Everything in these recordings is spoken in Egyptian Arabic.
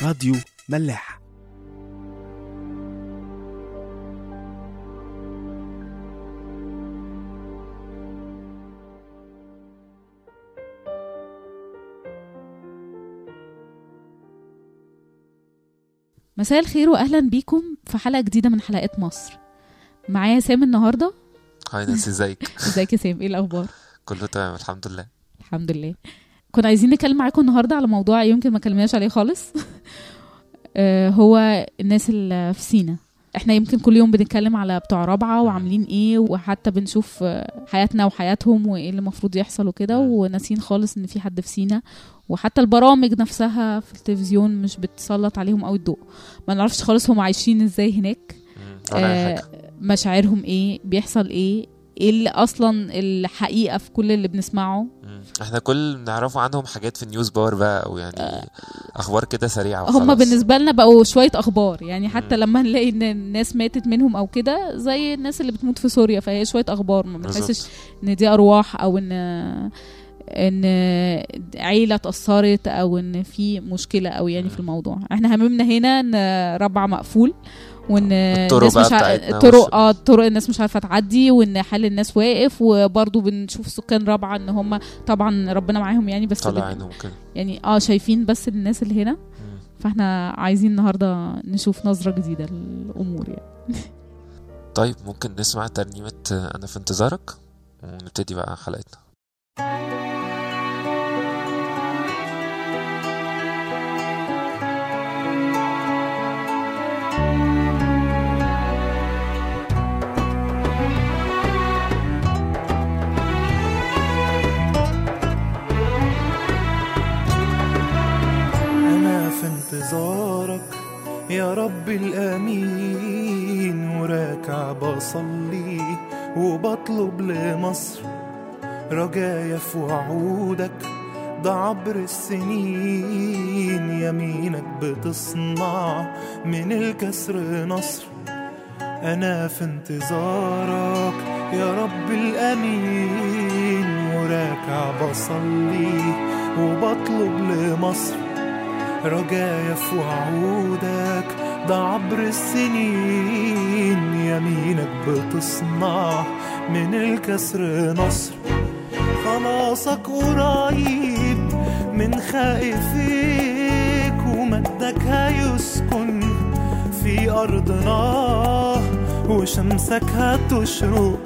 راديو ملاح مساء الخير واهلا بيكم في حلقه جديده من حلقات مصر معايا سام النهارده هاي نانسي ازيك ازيك يا سام ايه الاخبار كله تمام الحمد لله الحمد لله كنا عايزين نتكلم معاكم النهارده على موضوع يمكن ما كلمناش عليه خالص آه، هو الناس اللي في سينا احنا يمكن كل يوم بنتكلم على بتوع رابعه وعاملين ايه وحتى بنشوف آه، حياتنا وحياتهم وايه اللي المفروض يحصل وكده مم. وناسين خالص ان في حد في سينا وحتى البرامج نفسها في التلفزيون مش بتسلط عليهم قوي الضوء ما نعرفش خالص هم عايشين ازاي هناك مم، ولا اي آه، حاجه مشاعرهم ايه بيحصل ايه ايه اللي اصلا الحقيقه في كل اللي بنسمعه مم. احنا كل اللي نعرفه عنهم حاجات في نيوز باور بقى او يعني اخبار كده سريعه هم وخلاص. بالنسبه لنا بقوا شويه اخبار يعني حتى مم. لما نلاقي ان الناس ماتت منهم او كده زي الناس اللي بتموت في سوريا فهي شويه اخبار ما بالظبط. بنحسش ان دي ارواح او ان ان عيله اتاثرت او ان في مشكله او يعني في مم. الموضوع احنا هممنا هنا ان ربع مقفول وان الطرق الناس بقى مش ع... بتاعتنا الطرق والش- اه الطرق الناس مش عارفه تعدي وان حال الناس واقف وبرضه بنشوف سكان رابعه ان هم طبعا ربنا معاهم يعني بس طلع بن- عينهم كده يعني اه شايفين بس الناس اللي هنا مم. فاحنا عايزين النهارده نشوف نظره جديده للامور يعني طيب ممكن نسمع ترنيمه انا في انتظارك ونبتدي بقى حلقتنا أنا في انتظارك يا رب الأمين وراكع بصلي وبطلب لمصر رجايا في وعودك ده عبر السنين يمينك بتصنع من الكسر نصر أنا في انتظارك يا رب الأمين وراكع بصلي وبطلب لمصر رجايا في وعودك ده عبر السنين يمينك بتصنع من الكسر نصر خلاصك قريب من خائفيك ومجدك هيسكن في أرضنا وشمسك هتشرق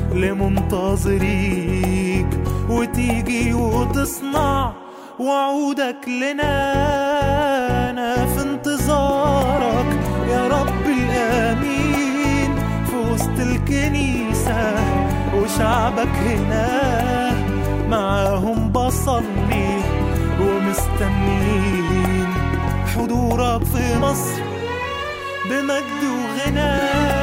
لمنتظريك وتيجي وتصنع وعودك لنا أنا في انتظارك يا رب الأمين في وسط الكنيسة وشعبك هنا معاهم بصلي ومستنين حضورك في مصر بمجد وغنى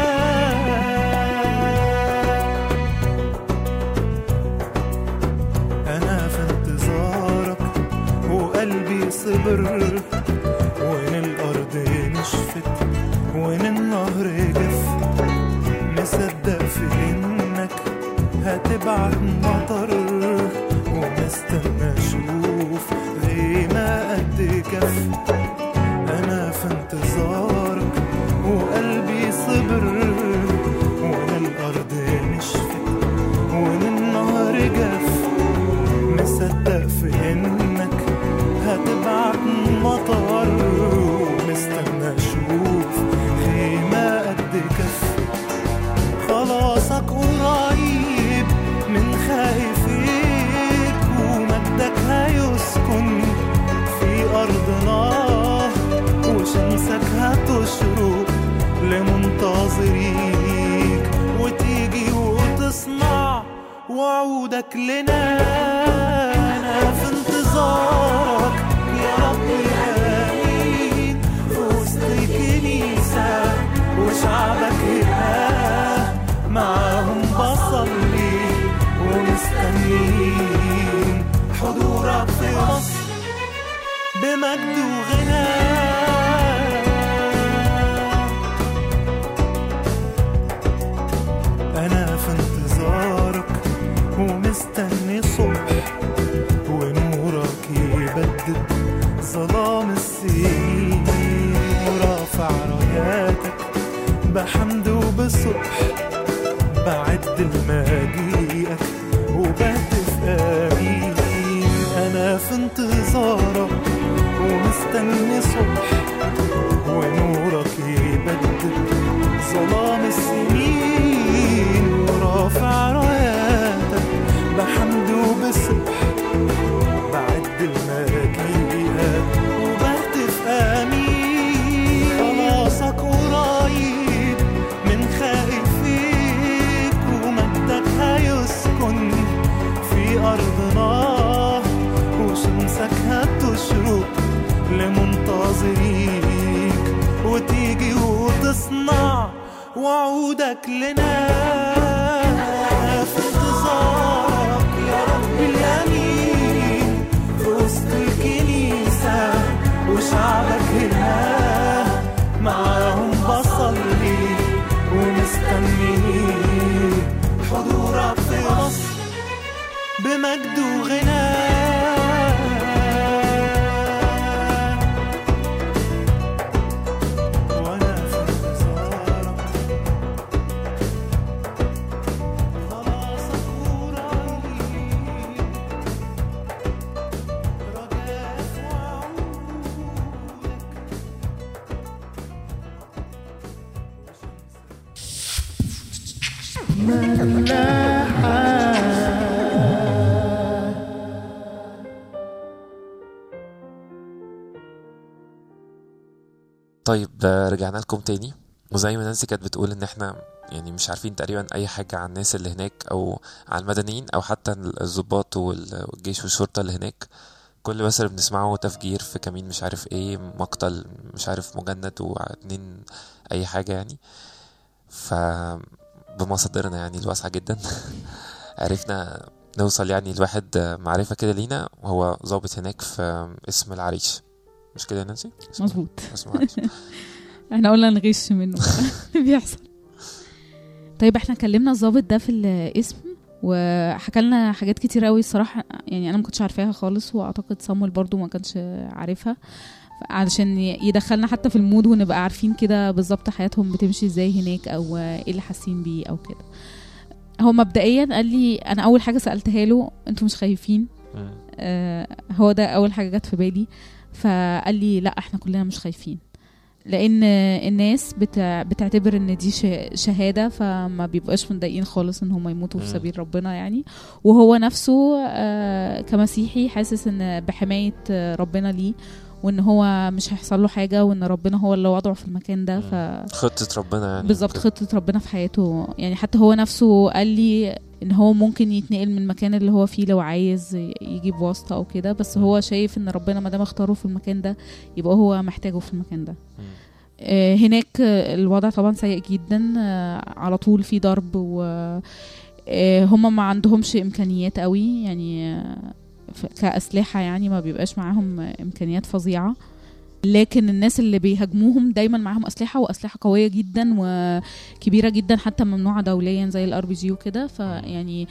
أنا في انتظارك وقلبي صبر وإن الأرض نشفت وإن النهر جف مصدق في إنك هتبعت مطر ومستنى أشوف غيمة قد كف أنا في انتظارك وقلبي صبر وإن الأرض نشفت وإن النهر جف مصدق في إنك هتبعت مطر ومستنى أشوف خيمة قد كف خلاصك قريب من خايفيك ومجدك هيسكن في أرضنا وشمسك هتشرق لمنتظريك وتيجي وتصنع وعودك لنا أنا في انتظارك يا رب الأمين في وسط الكنيسة وشعبك هنا معاهم بصلي ومستنيين حضورك في مصر بمجد وغنى أنا في انتظارك ومستني صبح ونورك يبدد ظلام السنين بعد المجيئك وبهتف آمين أنا في انتظارك ومستني صبح ونورك يبدل ظلام السنين ورافع راياتك بحمد وبسبح بعد المجيئك وبهتف آمين خلاصك قريب من خائفيك ومجدك هيسكن في أرضنا وشمسك هتشرق لمنتظريك وتيجي وتصنع وعودك لنا في انتظارك يا رب الأمين في وسط الكنيسة وشعبك هنا معاهم بصلي ومستني حضورك في مصر بمجد وغنى وانا في انتظارك خلاصك قريب رجاء في وعودك طيب آه، رجعنا لكم تاني وزي ما نانسي كانت بتقول ان احنا يعني مش عارفين تقريبا اي حاجة عن الناس اللي هناك او عن المدنيين او حتى الضباط وال- والجيش والشرطة اللي هناك كل بس اللي بنسمعه تفجير في كمين مش عارف ايه مقتل مش عارف مجند واتنين اي حاجة يعني ف بمصادرنا يعني الواسعة جدا عرفنا نوصل يعني لواحد معرفة كده لينا وهو ضابط هناك في اسم العريش مش كده يا نانسي؟ اسمه- مظبوط اسمه العريش احنا قلنا نغش منه بيحصل طيب احنا كلمنا الضابط ده في الاسم وحكى لنا حاجات كتير قوي الصراحه يعني انا ما كنتش عارفاها خالص واعتقد صامويل برضو ما كانش عارفها علشان يدخلنا حتى في المود ونبقى عارفين كده بالظبط حياتهم بتمشي ازاي هناك او ايه اللي حاسين بيه او كده هو مبدئيا قال لي انا اول حاجه سالتها له انتوا مش خايفين مم. آه، هو ده اول حاجه جت في بالي فقال لي لا احنا كلنا مش خايفين لان الناس بتع... بتعتبر ان دي ش- شهاده فما بيبقاش متضايقين خالص ان هم يموتوا في مم. سبيل ربنا يعني وهو نفسه آه، كمسيحي حاسس ان بحمايه آه، ربنا ليه وان هو مش هيحصل له حاجه وان ربنا هو اللي وضعه في المكان ده مم. ف خطة ربنا يعني بالظبط وكده. خطة ربنا في حياته يعني حتى هو نفسه قال لي ان هو ممكن يتنقل من المكان اللي هو فيه لو عايز يجيب واسطة او كده بس هو شايف ان ربنا ما دام اختاره في المكان ده يبقى هو محتاجه في المكان ده مم. آه، هناك آه، الوضع طبعا سيء جدا آه، على طول في ضرب و آه، هما ما عندهمش امكانيات قوي يعني آه، ف- كاسلحه يعني ما بيبقاش معاهم آه، امكانيات فظيعه لكن الناس اللي بيهاجموهم دايما معاهم اسلحه واسلحه قويه جدا وكبيره جدا حتى ممنوعه دوليا زي الار بي جي وكده فيعني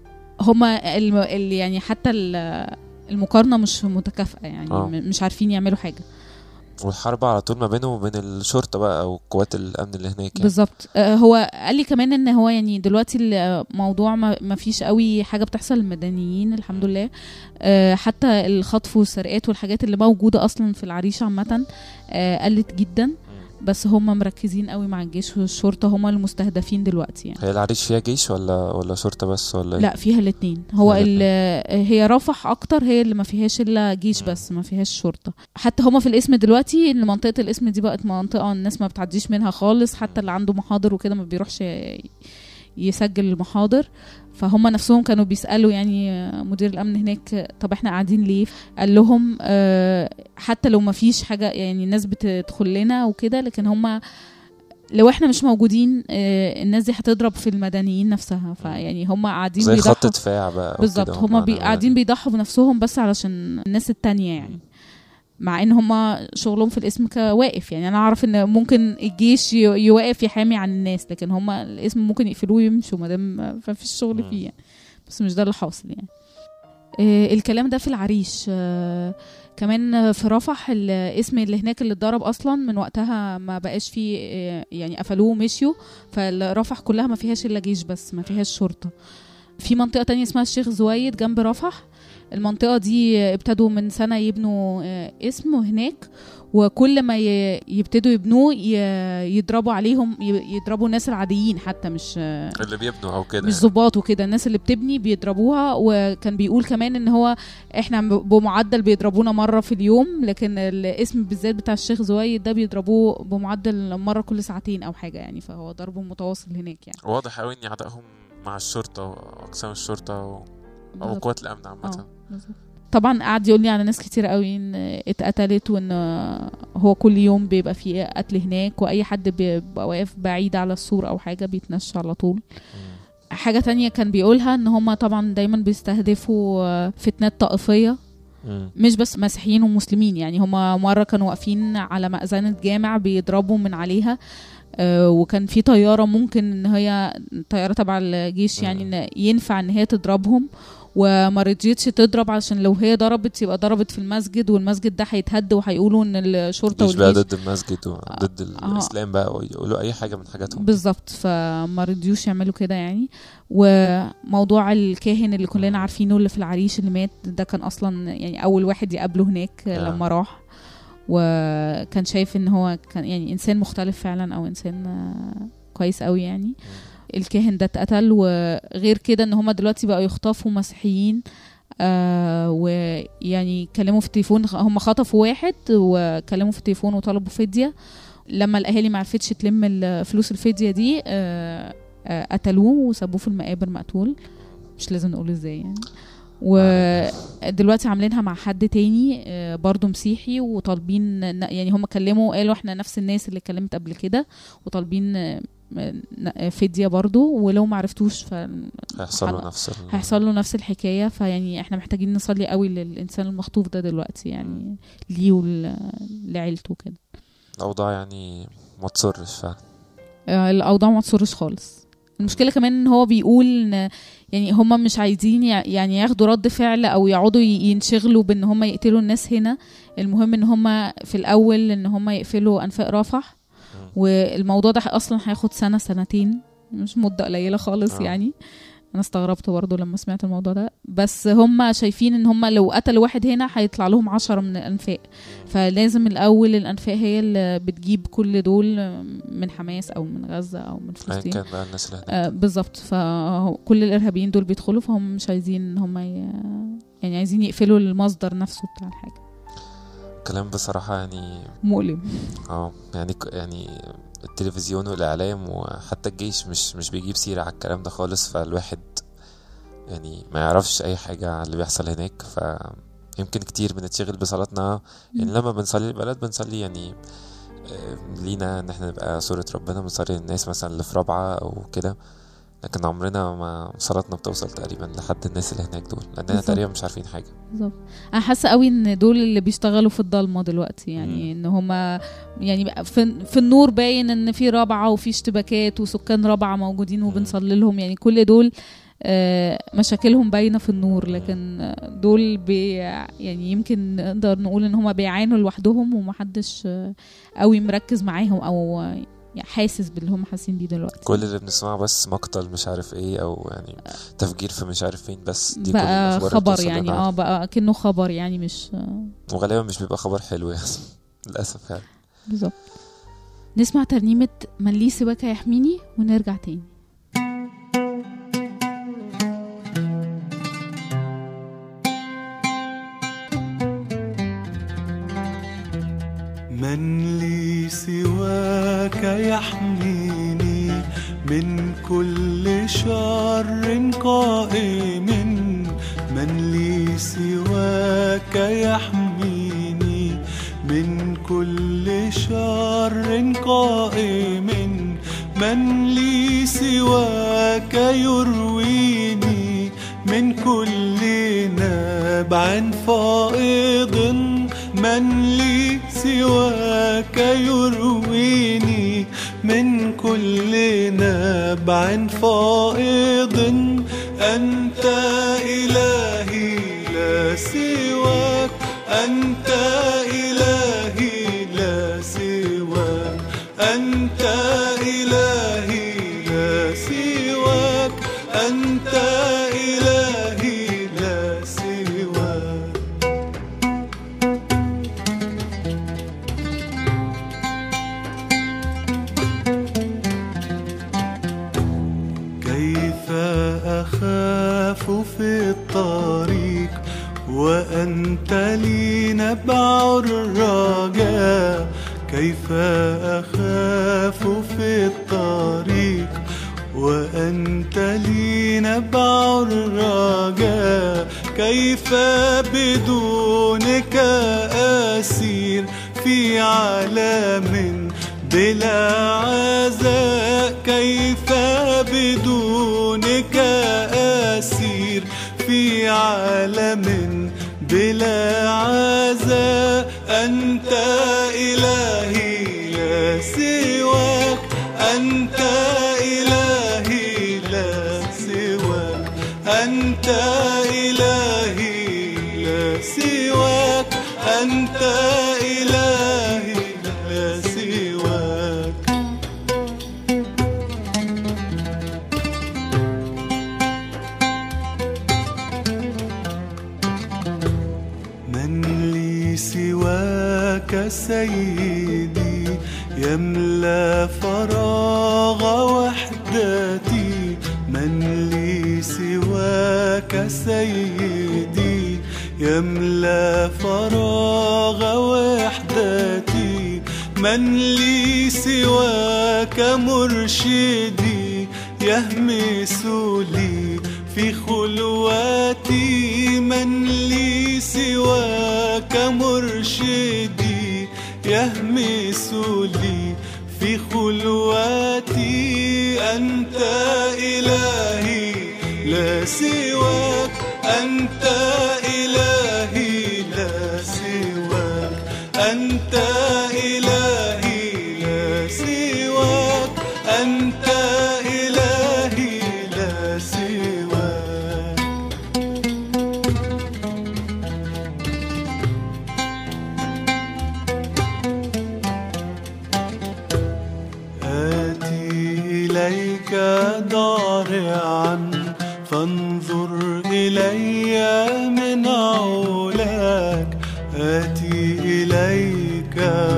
هما الم- اللي يعني حتى ال- المقارنه مش متكافئه يعني آه. م- مش عارفين يعملوا حاجه والحرب على طول ما بينه وبين الشرطة بقى أو قوات الأمن اللي هناك يعني. بالظبط آه، هو قال لي كمان ان هو يعني دلوقتي الموضوع ما ما فيش قوي حاجه بتحصل للمدنيين الحمد لله آه، حتى الخطف والسرقات والحاجات اللي موجوده اصلا في العريش عامه آه، قلت جدا مم. بس هم مركزين قوي مع الجيش والشرطه هم المستهدفين دلوقتي يعني هي العريش فيها جيش ولا ولا شرطة بس ولا إيه؟ لا فيها الاثنين هو فيها ال- هي رفح اكتر هي اللي ما فيهاش الا جيش مم. بس ما فيهاش شرطه حتى هما في الاسم دلوقتي ان منطقه الاسم دي بقت منطقه الناس ما بتعديش منها خالص حتى اللي عنده محاضر وكده ما بيروحش ي- يسجل المحاضر فهم نفسهم كانوا بيسالوا يعني مدير الامن هناك طب احنا قاعدين ليه قال لهم آه، حتى لو ما فيش حاجه يعني الناس بتدخل لنا وكده لكن هم لو احنا مش موجودين آه، الناس دي هتضرب في المدنيين نفسها فيعني هم قاعدين زي بيضحوا خط دفاع بقى أو بالظبط كده هما بي معانا قاعدين بيضحوا بنفسهم بس علشان الناس التانية يعني مع ان هما شغلهم في الاسم كواقف يعني انا اعرف ان ممكن الجيش ي- يوقف يحامي عن الناس لكن هما الاسم ممكن يقفلوه ويمشوا ما دام ما فيش شغل مم. فيه يعني بس مش ده اللي حاصل يعني آه، الكلام ده في العريش آه، كمان في رفح الاسم اللي هناك اللي اتضرب اصلا من وقتها ما بقاش فيه آه، يعني قفلوه ومشيوا فالرفح كلها ما فيهاش الا جيش بس ما فيهاش شرطه في منطقه تانية اسمها الشيخ زويد جنب رفح المنطقه دي ابتدوا من سنه يبنوا آه، اسم هناك وكل ما ي- يبتدوا يبنوه ي- يضربوا عليهم ي- يضربوا الناس العاديين حتى مش آه، اللي بيبنوا او كده مش ظباط وكده الناس اللي بتبني بيضربوها وكان بيقول كمان ان هو احنا ب- بمعدل بيضربونا مره في اليوم لكن الاسم بالذات بتاع الشيخ زويد ده بيضربوه بمعدل مره كل ساعتين او حاجه يعني فهو ضرب متواصل هناك يعني واضح قوي ان عدائهم مع الشرطه واقسام الشرطه و... او بالظبط. قوات الامن عامه آه. بالظبط. طبعا قعد يقول لي على ناس كتير قوي ان اتقتلت وان هو كل يوم بيبقى في قتل هناك واي حد بيبقى واقف بعيد على السور او حاجه بيتنشى على طول مم. حاجة تانية كان بيقولها ان هما طبعا دايما بيستهدفوا آه، فتنات طائفية مم. مش بس مسيحيين ومسلمين يعني هما مرة كانوا واقفين على مأذنة جامع بيضربوا من عليها آه، وكان في طيارة ممكن ان هي طيارة تبع الجيش يعني ان ينفع ان هي تضربهم وما رضيتش تضرب عشان لو هي ضربت يبقى ضربت في المسجد والمسجد ده هيتهد وهيقولوا ان الشرطة مش بقى والجيش ضد المسجد وضد آه. الاسلام بقى ويقولوا اي حاجه من حاجاتهم بالظبط فما رضيوش يعملوا كده يعني وموضوع الكاهن اللي كلنا عارفينه اللي في العريش اللي مات ده كان اصلا يعني اول واحد يقابله هناك آه. لما راح وكان شايف ان هو كان يعني انسان مختلف فعلا او انسان آه، كويس قوي يعني الكاهن ده اتقتل وغير كده ان هما دلوقتي بقوا يخطفوا مسيحيين آه ويعني كلموا في التليفون هم خطفوا واحد وكلموا في التليفون وطلبوا فدية لما الاهالي ما عرفتش تلم ال- فلوس الفدية دي آه آه قتلوه وسابوه في المقابر مقتول مش لازم نقول ازاي يعني ودلوقتي عاملينها مع حد تاني آه، برضو مسيحي وطالبين ن- يعني هم كلموا قالوا احنا نفس الناس اللي اتكلمت قبل كده وطالبين آه، ن- فدية برضو ولو ما عرفتوش ف هيحصل له حل- نفس ال... هيحصل له نفس الحكايه فيعني احنا محتاجين نصلي قوي للانسان المخطوف ده دلوقتي يعني ليه ولعيلته كده الاوضاع يعني ما تصرش فعلا آه، الاوضاع ما تصرش خالص المشكله كمان ان هو بيقول ان يعني هم مش عايزين يع- يعني ياخدوا رد فعل او يقعدوا ي- ينشغلوا بان هم يقتلوا الناس هنا المهم ان هم في الاول ان هم يقفلوا انفاق رفح مم. والموضوع ده اصلا هياخد سنه سنتين مش مده قليله خالص آه. يعني انا استغربت برضه لما سمعت الموضوع ده بس هم شايفين ان هم لو قتلوا واحد هنا هيطلع لهم عشرة من الانفاق فلازم الاول الانفاق هي اللي بتجيب كل دول من حماس او من غزه او من ايا فلسطين كان بقى الناس اللي هناك آه بالظبط فكل الارهابيين دول بيدخلوا فهم مش عايزين ان هم ي... يعني عايزين يقفلوا المصدر نفسه بتاع الحاجه كلام بصراحه يعني مؤلم اه يعني ك- يعني التلفزيون والاعلام وحتى الجيش مش مش بيجيب سيره على الكلام ده خالص فالواحد يعني ما يعرفش اي حاجه على اللي بيحصل هناك ف يمكن كتير بنتشغل بصلاتنا يعني لما بنصلي البلد بنصلي يعني آه، لينا ان احنا نبقى صورة ربنا بنصلي للناس مثلا اللي في رابعة او كده لكن عمرنا ما صلاتنا بتوصل تقريبا لحد الناس اللي هناك دول لاننا بالظبط. تقريبا مش عارفين حاجة بالظبط انا حاسه قوي ان دول اللي بيشتغلوا في الضلمه دلوقتي يعني ان هما يعني بقى في, في النور باين ان في رابعه وفي اشتباكات وسكان رابعه موجودين وبنصلي لهم يعني كل دول آه، مشاكلهم باينه في النور لكن آه، دول بي يعني يمكن نقدر نقول ان هما بيعانوا لوحدهم ومحدش آه، قوي مركز معاهم او آه، يعني حاسس باللي هم حاسين بيه دلوقتي كل اللي بنسمعه بس مقتل مش عارف ايه او يعني تفجير في مش عارف فين بس دي كل بقى الأخبار اللي خبر بتوصل يعني لنا. اه بقى كأنه خبر يعني مش آه، وغالبا مش بيبقى خبر حلو يعني للاسف يعني بالظبط نسمع ترنيمة من لي سواك يحميني ونرجع تاني من لي سواك يحميني من كل شر قائم من لي سواك يحميني من كل شر قائم من لي سواك يرويني من كل نبع فائض من لي سواك يرويني من كل نبع فائض أنت إلهي لا سواك أنت إلهي لا سواك أنت إلهي لا سواك أنت إلهي لا سواك كيف أخاف في الطريق وأنت لي نبع الرجاء كيف أخاف في الطريق وأنت لي نبع الرجاء كيف بدونك أسير في عالم بلا عزاء كيف بدونك أسير في عالم بلا عزاء أنت إلهي لا سواك أنت إلهي لا سواك أنت إلهي لا سواك أنت إلهي لا سواك من لي سواك سيدي يملى فراغ وحدتي من لي سواك سيدي يملى فراغ وحدتي من لي سواك مرشدي يهمس لي في خلواتي من لي سواك مرشدي يهمس لي في خلواتي أنت إلهي لا سواك أنت إلهي لا سواك أنت إلهي لا سواك أنت إلهي لا سواك آتي إليك ضارعا فانظر إلي من علاك آتي إليك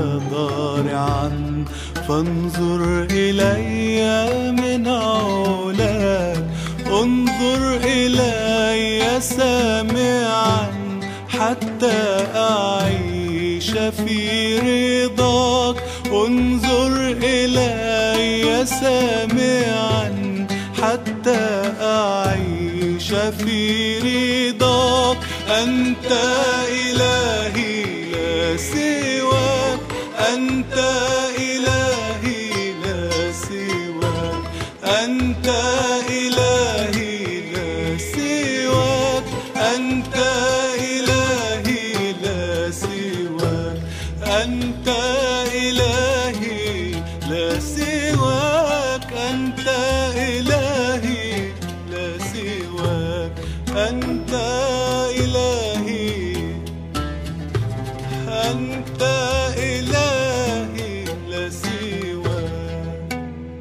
ضارعا فانظر إلي من علاك انظر إلي سامعا حتى أعيش في رضاك انظر إلي سامعا حتى أعيش في رضاك أنت إلهي لا سواك أنت إلهي لا سواك أنت إلهي لا سواك أنت إلهي لا سواك أنت إلهي لا سواك أنت إلهي لا سواك أنت إلهي أنت إلهي لا سواك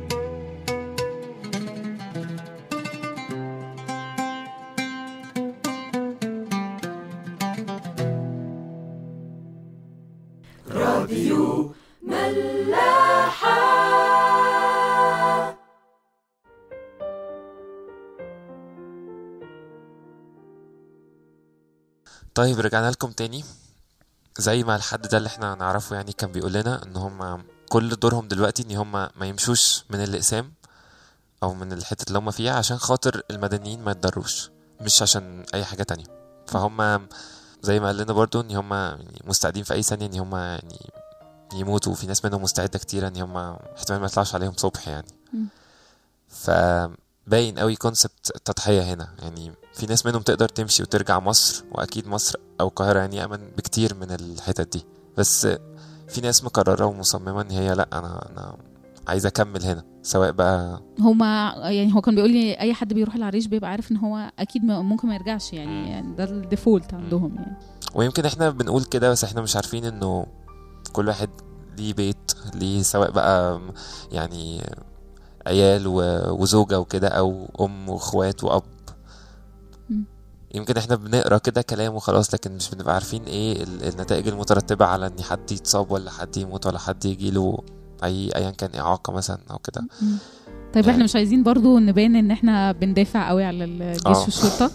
طيب رجعنا لكم تاني زي ما الحد ده اللي احنا نعرفه يعني كان بيقول لنا ان هم كل دورهم دلوقتي ان هم ما يمشوش من الاقسام او من الحتة اللي هم فيها عشان خاطر المدنيين ما يتضروش مش عشان اي حاجة تانية فهم زي ما قال لنا برضو ان هم يعني مستعدين في اي ثانية ان هم يعني يموتوا وفي ناس منهم مستعدة كتير ان هم احتمال ما يطلعش عليهم صبح يعني مم. فباين قوي كونسبت التضحية هنا يعني في ناس منهم تقدر تمشي وترجع مصر واكيد مصر او القاهرة يعني امن بكتير من الحتت دي بس في ناس مقررة ومصممة ان هي لا انا انا عايز اكمل هنا سواء بقى هما يعني هو كان بيقول لي اي حد بيروح العريش بيبقى عارف ان هو اكيد م- ممكن ما يرجعش مم. يعني, يعني ده الديفولت عندهم يعني ويمكن احنا بنقول كده بس احنا مش عارفين انه كل واحد ليه بيت ليه سواء بقى يعني عيال و- وزوجة وكده او ام واخوات واب مم. يمكن احنا بنقرا كده كلام وخلاص لكن مش بنبقى عارفين ايه ال- النتائج المترتبة على ان حد يتصاب ولا حد يموت ولا حد يجيله اي ايا كان اعاقة مثلا او كده مم. طيب يعني- احنا مش عايزين برضو نبان ان احنا بندافع قوي على الجيش آه. والشرطه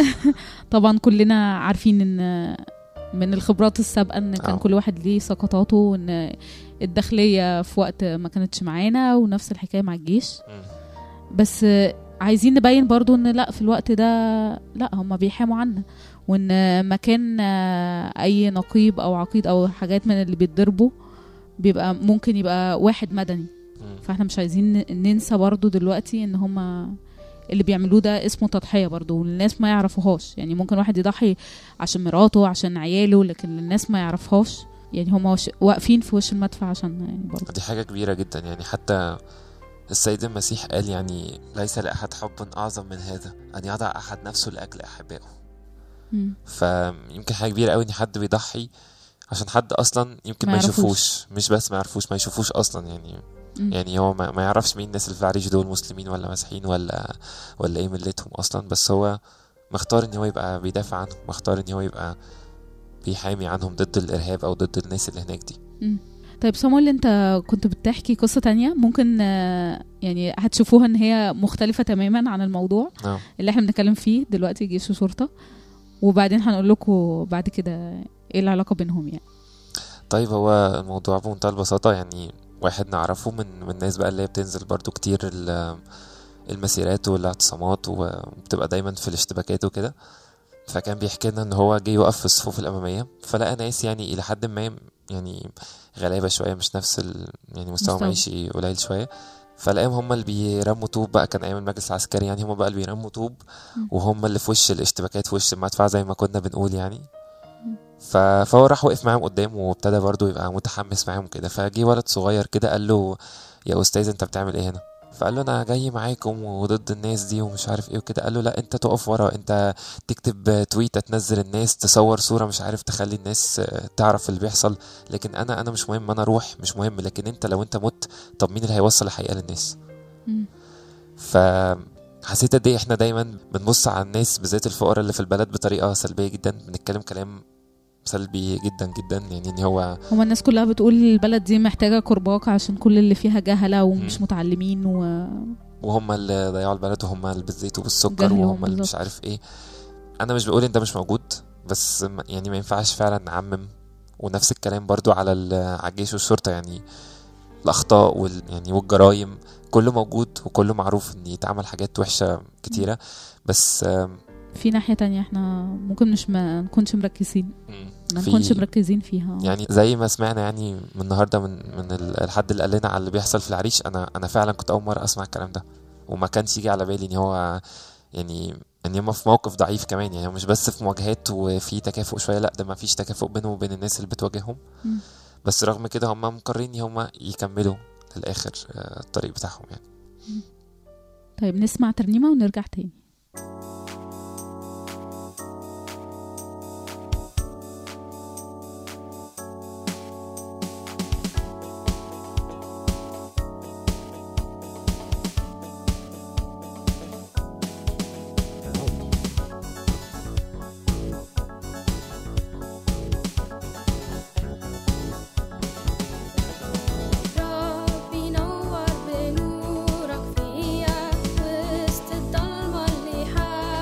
طبعا كلنا عارفين ان من الخبرات السابقه ان كان آه. كل واحد ليه سقطاته وان الداخليه في وقت ما كانتش معانا ونفس الحكايه مع الجيش مم. بس عايزين نبين برضو ان لا في الوقت ده لا هم بيحاموا عنا وان مكان اي نقيب او عقيد او حاجات من اللي بيتضربوا بيبقى ممكن يبقى واحد مدني مم. فاحنا مش عايزين ن- ننسى برضو دلوقتي ان هما اللي بيعملوه ده اسمه تضحية برضو والناس ما يعرفوهاش يعني ممكن واحد يضحي عشان مراته عشان عياله لكن الناس ما يعرفهاش يعني هما وش واقفين في وش المدفع عشان يعني برضو دي حاجة كبيرة جدا يعني حتى السيد المسيح قال يعني ليس لأحد حب أعظم من هذا أن يضع أحد نفسه لأجل أحبائه مم. فيمكن حاجة كبيرة قوي إن حد بيضحي عشان حد أصلا يمكن ما ما, يعرفوش. يشوفوش مش بس ما يعرفوش ما يشوفوش أصلا يعني مم. يعني هو ما, ما يعرفش مين الناس اللي في العريش دول مسلمين ولا مسيحيين ولا ولا إيه ملتهم أصلا بس هو مختار إن هو يبقى بيدافع عنهم مختار إن هو يبقى بيحامي عنهم ضد الإرهاب أو ضد الناس اللي هناك دي مم. طيب سامويل انت كنت بتحكي قصة تانية ممكن آه، يعني هتشوفوها ان هي مختلفة تماما عن الموضوع نعم اللي احنا بنتكلم فيه دلوقتي جيش وشرطة وبعدين هنقول لكم بعد كده ايه العلاقة بينهم يعني طيب هو الموضوع بمنتهى البساطة يعني واحد نعرفه من من الناس بقى اللي هي بتنزل برضو كتير ال- المسيرات والاعتصامات وبتبقى دايما في الاشتباكات وكده فكان بيحكي لنا ان هو جه يقف في الصفوف الاماميه فلقى ناس يعني الى حد ما يعني غلابه شويه مش نفس ال يعني مستوى مستوى. معيشي قليل شويه فلاقيهم هم اللي بيرموا طوب بقى كان ايام المجلس العسكري يعني هم بقى اللي بيرموا طوب مم. وهم اللي في وش الاشتباكات في وش المدفع زي ما كنا بنقول يعني ف... فهو راح وقف معاهم قدام وابتدى برضه يبقى متحمس معاهم كده فجه ولد صغير كده قال له يا استاذ انت بتعمل ايه هنا فقال له انا جاي معاكم وضد الناس دي ومش عارف ايه وكده قال له لا انت تقف ورا انت تكتب تويته تنزل الناس تصور صوره مش عارف تخلي الناس آه، تعرف اللي بيحصل لكن انا انا مش مهم انا اروح مش مهم لكن انت لو انت مت طب مين اللي هيوصل الحقيقه للناس مم. فحسيت قد ايه احنا دايما بنبص على الناس بالذات الفقراء اللي في البلد بطريقه سلبيه جدا بنتكلم كلام سلبي جدا جدا يعني ان هو هما الناس كلها بتقول البلد دي محتاجة كرباك عشان كل اللي فيها جهلة ومش مم. متعلمين و... وهم اللي ضيعوا البلد وهم اللي بالزيت وبالسكر جهلهم وهم اللي مش بالظبط. عارف ايه انا مش بقول ان ده مش موجود بس م- يعني ما ينفعش فعلا نعمم ونفس الكلام برضو على ال- على الجيش والشرطه يعني الاخطاء وال يعني والجرايم كله موجود وكله معروف ان يتعمل حاجات وحشه كتيره بس آم، في ناحية تانية احنا ممكن مش ما نكونش مركزين ما في- نكونش مركزين فيها يعني زي ما سمعنا يعني من النهارده من من ال- الحد اللي قال لنا على اللي بيحصل في العريش انا انا فعلا كنت اول مره اسمع الكلام ده وما كانش يجي على بالي ان هو يعني ان هم في موقف ضعيف كمان يعني هم مش بس في مواجهات وفي تكافؤ شويه لا ده ما فيش تكافؤ بينهم وبين الناس اللي بتواجههم مم. بس رغم كده هم مقررين ان هم يكملوا للاخر آه، الطريق بتاعهم يعني طيب نسمع ترنيمة ونرجع تاني ربي نور بنورك فيا وسط الضلمة اللي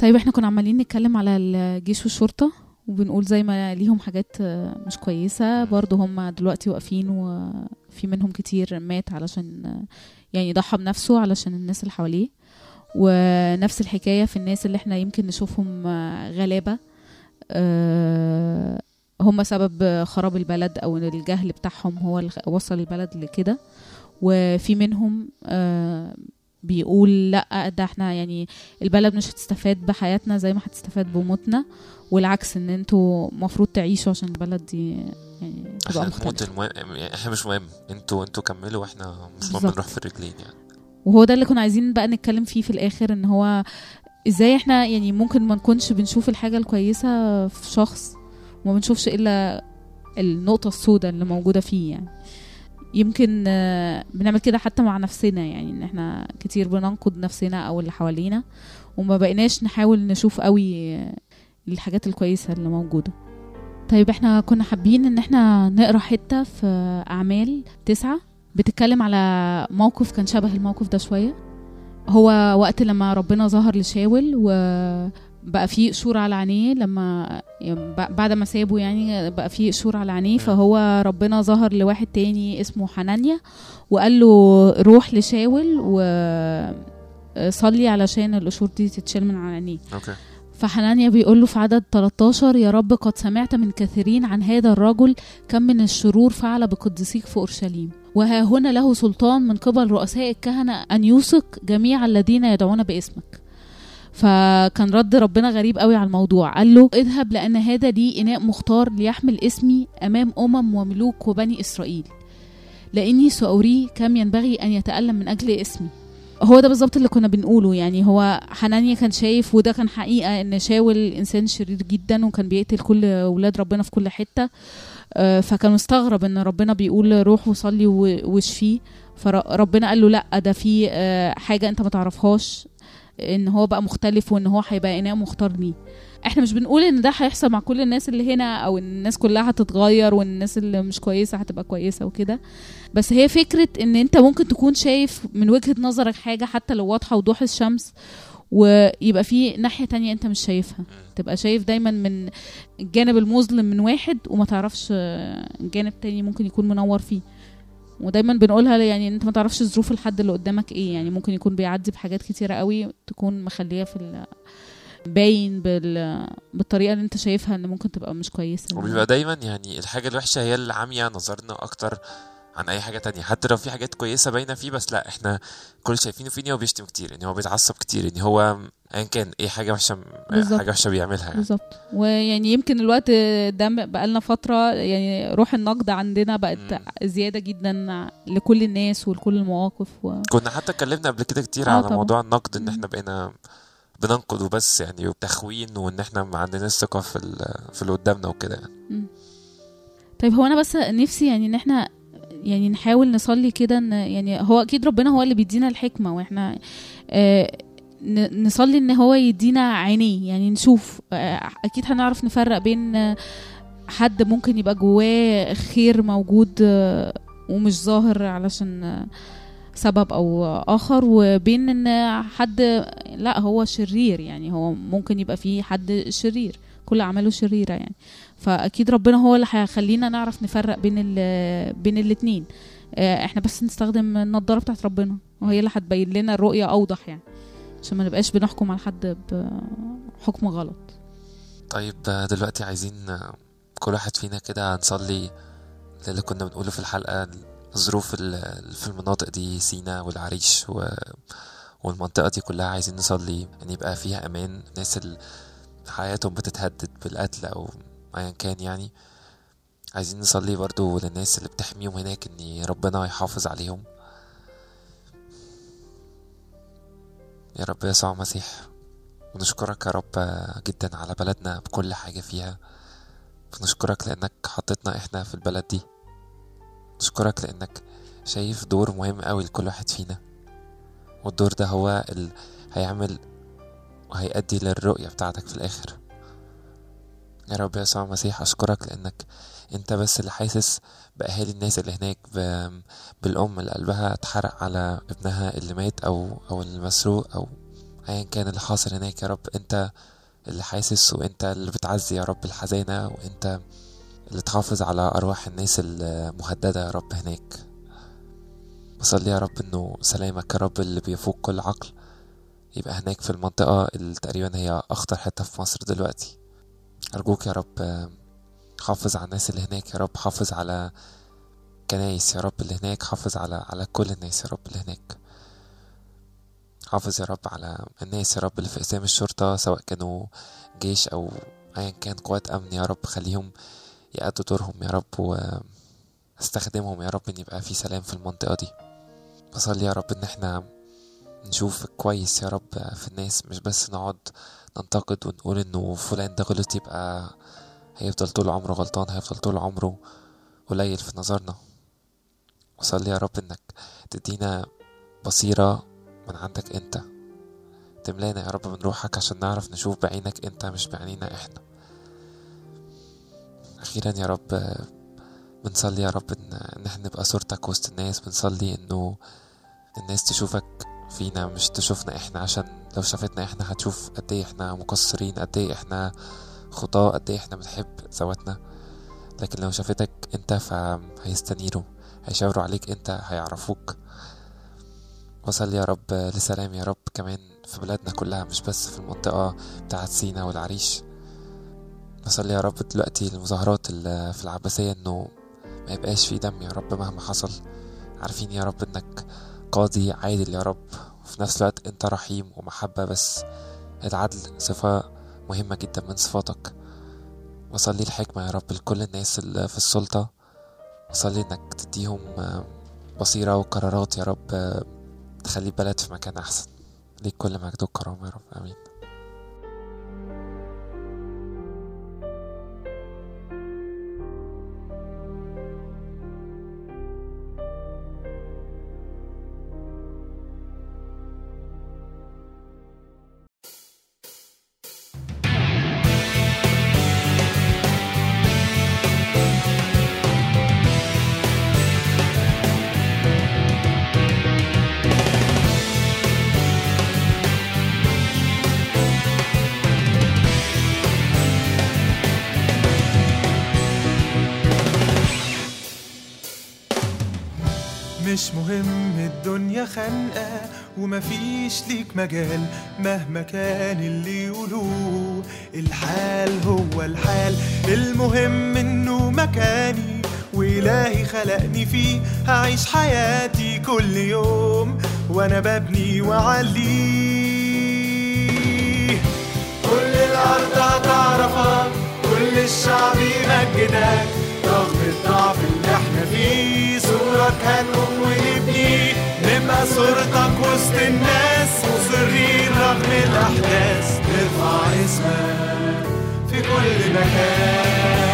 طيب احنا كنا عمالين نتكلم على الجيش والشرطة وبنقول زي ما ليهم حاجات آه، مش كويسة برضو هم دلوقتي واقفين وفي منهم كتير مات علشان آه، يعني ضحى بنفسه علشان الناس اللي حواليه ونفس الحكاية في الناس اللي احنا يمكن نشوفهم آه، غلابة آه، هم سبب خراب البلد او إن الجهل بتاعهم هو اللي وصل البلد لكده وفي منهم آه، بيقول لا ده احنا يعني البلد مش هتستفاد بحياتنا زي ما هتستفاد بموتنا والعكس ان انتوا مفروض تعيشوا عشان البلد دي يعني تبقى احنا نموت مختلفة المهم يعني احنا مش مهم انتوا انتوا كملوا واحنا مش مهم بالظبط. نروح في الرجلين يعني وهو ده اللي كنا عايزين بقى نتكلم فيه في الاخر ان هو ازاي احنا يعني ممكن ما نكونش بنشوف الحاجة الكويسة في شخص وما بنشوفش الا النقطة السوداء اللي موجودة فيه يعني يمكن آه، بنعمل كده حتى مع نفسنا يعني ان احنا كتير بننقد نفسنا او اللي حوالينا وما بقيناش نحاول نشوف قوي آه، الحاجات الكويسة اللي موجودة طيب احنا كنا حابين ان احنا نقرا حتة في اعمال تسعة بتتكلم على موقف كان شبه الموقف ده شوية هو وقت لما ربنا ظهر لشاول وبقى فيه قشور على عينيه لما يعني ب- بعد ما سابه يعني بقى فيه قشور على عينيه فهو ربنا ظهر لواحد تاني اسمه حنانيا وقال له روح لشاول وصلي علشان القشور دي تتشال من على عينيه اوكي فحنانيا بيقول له في عدد 13 يا رب قد سمعت من كثيرين عن هذا الرجل كم من الشرور فعل بقدسيك في أورشليم وها هنا له سلطان من قبل رؤساء الكهنة أن يوثق جميع الذين يدعون باسمك فكان رد ربنا غريب قوي على الموضوع قال له اذهب لأن هذا لي إناء مختار ليحمل اسمي أمام أمم وملوك وبني إسرائيل لأني سأريه كم ينبغي أن يتألم من أجل اسمي هو ده بالظبط اللي كنا بنقوله يعني هو حنانيا كان شايف وده كان حقيقة ان شاول انسان شرير جدا وكان بيقتل كل ولاد ربنا في كل حتة آه، فكان مستغرب ان ربنا بيقول روح وصلي و- واشفيه فربنا قال له لا ده في آه، حاجة انت ما تعرفهاش ان هو بقى مختلف وان هو هيبقى اناء مختار ليه احنا مش بنقول ان ده هيحصل مع كل الناس اللي هنا او ان الناس كلها هتتغير وان الناس اللي مش كويسة هتبقى كويسة وكده بس هي فكرة ان انت ممكن تكون شايف من وجهة نظرك حاجة حتى لو واضحة وضوح الشمس ويبقى في ناحية تانية انت مش شايفها تبقى شايف دايما من الجانب المظلم من واحد وما تعرفش آه، جانب تاني ممكن يكون منور فيه ودايما بنقولها يعني انت ما تعرفش ظروف الحد اللي قدامك ايه يعني ممكن يكون بيعدي بحاجات كتيرة قوي تكون مخليه في ال- باين بال... بالطريقة اللي انت شايفها ان ممكن تبقى مش كويسة وبيبقى دايما يعني الحاجة الوحشة هي اللي عامية نظرنا أكتر عن أي حاجة تانية حتى لو في حاجات كويسة باينة فيه بس لا احنا كل اللي شايفينه فيه إن هو بيشتم كتير إن هو بيتعصب كتير إن هو أيا كان أي حاجة وحشة بالظبط. حاجة وحشة بيعملها يعني. بالظبط ويعني يمكن الوقت ده بقالنا فترة يعني روح النقد عندنا بقت مم. زيادة جدا لكل الناس ولكل المواقف و... كنا حتى اتكلمنا قبل كده كتير آه على طبعا. موضوع النقد إن مم. احنا بقينا بننقد وبس يعني وتخوين وإن احنا ما عندناش ثقة في ال- في اللي قدامنا وكده يعني. طيب هو انا بس نفسي يعني ان احنا يعني نحاول نصلي كده ان يعني هو اكيد ربنا هو اللي بيدينا الحكمة واحنا آه ن- نصلي ان هو يدينا عينيه يعني نشوف آه اكيد هنعرف نفرق بين آه، حد ممكن يبقى جواه خير موجود آه، ومش ظاهر علشان آه، سبب او اخر وبين ان حد لا هو شرير يعني هو ممكن يبقى فيه حد شرير كل اعماله شريره يعني فاكيد ربنا هو اللي هيخلينا نعرف نفرق بين ال بين الاتنين آه، احنا بس نستخدم النضاره بتاعت ربنا وهي اللي هتبين لنا الرؤيه اوضح يعني عشان ما نبقاش بنحكم على حد بحكم غلط طيب آه، دلوقتي عايزين آه، كل واحد فينا كده نصلي اللي كنا بنقوله في الحلقة الظروف ال- في المناطق دي سينا والعريش و... والمنطقة دي كلها عايزين نصلي ان يبقى فيها امان الناس اللي حياتهم بتتهدد بالقتل او ايا كان يعني عايزين نصلي برضو للناس اللي بتحميهم هناك ان ربنا يحافظ عليهم يا رب يسوع المسيح ونشكرك يا رب جدا على بلدنا بكل حاجة فيها ونشكرك لأنك حطيتنا إحنا في البلد دي نشكرك لأنك شايف دور مهم قوي لكل واحد فينا والدور ده هو اللي هيعمل وهيأدي للرؤية بتاعتك في الآخر يا رب يا يسوع المسيح أشكرك لأنك أنت بس اللي حاسس بأهالي الناس اللي هناك ب... بالأم اللي قلبها اتحرق على ابنها اللي مات أو أو المسروق أو ايا كان اللي حاصل هناك يا رب انت اللي حاسس وانت اللي بتعزي يا رب الحزينة وانت اللي تحافظ على ارواح الناس المهددة يا رب هناك بصلي يا رب انه سلامك يا رب اللي بيفوق كل عقل يبقى هناك في المنطقة اللي تقريبا هي اخطر حتة في مصر دلوقتي ارجوك يا رب آه، حافظ على الناس اللي هناك يا رب حافظ على كنايس يا رب اللي هناك حافظ على على كل الناس يا رب اللي هناك حافظ يا رب على الناس يا رب اللي في اقسام الشرطة سواء كانوا جيش او ايا كان قوات امن يا رب خليهم يأدوا دورهم يا رب واستخدمهم يا رب ان يبقى في سلام في المنطقة دي بصلي يا رب ان احنا نشوف كويس يا رب في الناس مش بس نقعد ننتقد ونقول انه فلان ده غلط يبقى هيفضل طول عمره غلطان هيفضل طول عمره قليل في نظرنا وصلي يا رب انك تدينا بصيرة من عندك انت تملانا يا رب من روحك عشان نعرف نشوف بعينك انت مش بعينينا احنا اخيرا يا رب بنصلي يا رب ان ان احنا نبقى صورتك وسط الناس بنصلي انه الناس تشوفك فينا مش تشوفنا احنا عشان لو شافتنا احنا هتشوف قد ايه احنا مقصرين قد ايه احنا خطاة قد ايه احنا بنحب ذواتنا لكن لو شافتك انت فهيستنيروا هيشاوروا عليك انت هيعرفوك وصل يا رب لسلام يا رب كمان في بلادنا كلها مش بس في المنطقة بتاعت سينا والعريش بصلي يا رب دلوقتي المظاهرات اللي في العباسية انه ما يبقاش في دم يا رب مهما حصل عارفين يا رب انك قاضي عادل يا رب وفي نفس الوقت انت رحيم ومحبة بس العدل صفة مهمة جدا من صفاتك وصلي الحكمة يا رب لكل الناس اللي في السلطة وصلي انك تديهم بصيرة وقرارات يا رب تخلي البلد في مكان أحسن ليك كل مجد وكرامة يا رب آمين مش مهم الدنيا خانقة ومفيش ليك مجال مهما كان اللي يقولوه الحال هو الحال المهم انه مكاني وإلهي خلقني فيه هعيش حياتي كل يوم وانا ببني وعليه كل الارض هتعرفك كل الشعب يمجدك رغم الضعف اللي احنا فيه صورك هنقوم ونبني نبقى صورتك وسط الناس مصرين رغم الاحداث نرفع اسمك في كل مكان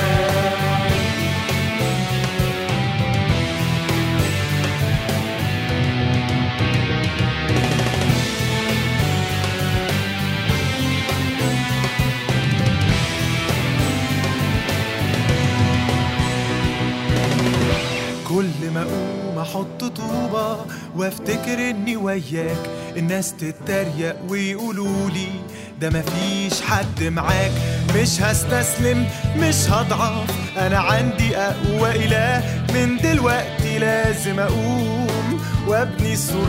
كل ما اقوم احط طوبة وافتكر اني وياك الناس تتريق ويقولوا لي ده مفيش حد معاك مش هستسلم مش هضعف انا عندي اقوى اله من دلوقتي لازم اقوم وابني السور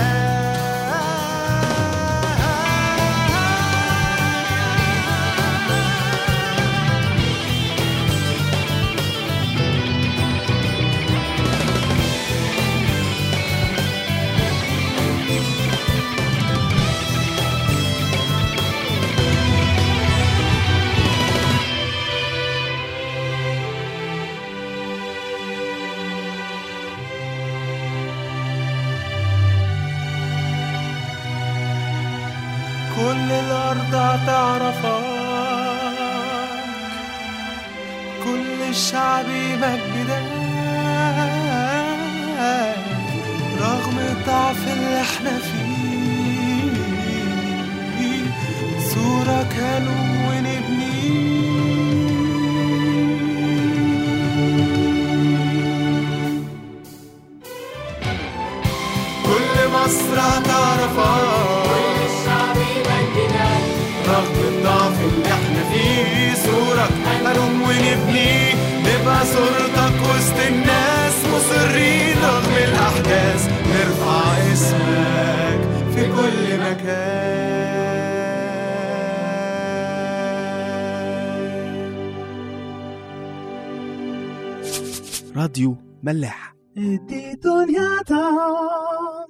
معاه كل الأرض هتعرفك كل الشعب يمجدك رغم الضعف اللي احنا فيه صورة كانوا ونبني كل مصر هتعرفك رغم الضعف اللي احنا فيه صورك هنقوم ونبني نبقى صورتك وسط الناس مصرين رغم الأحداث نرفع اسمك في كل مكان راديو ملاح دي دنيا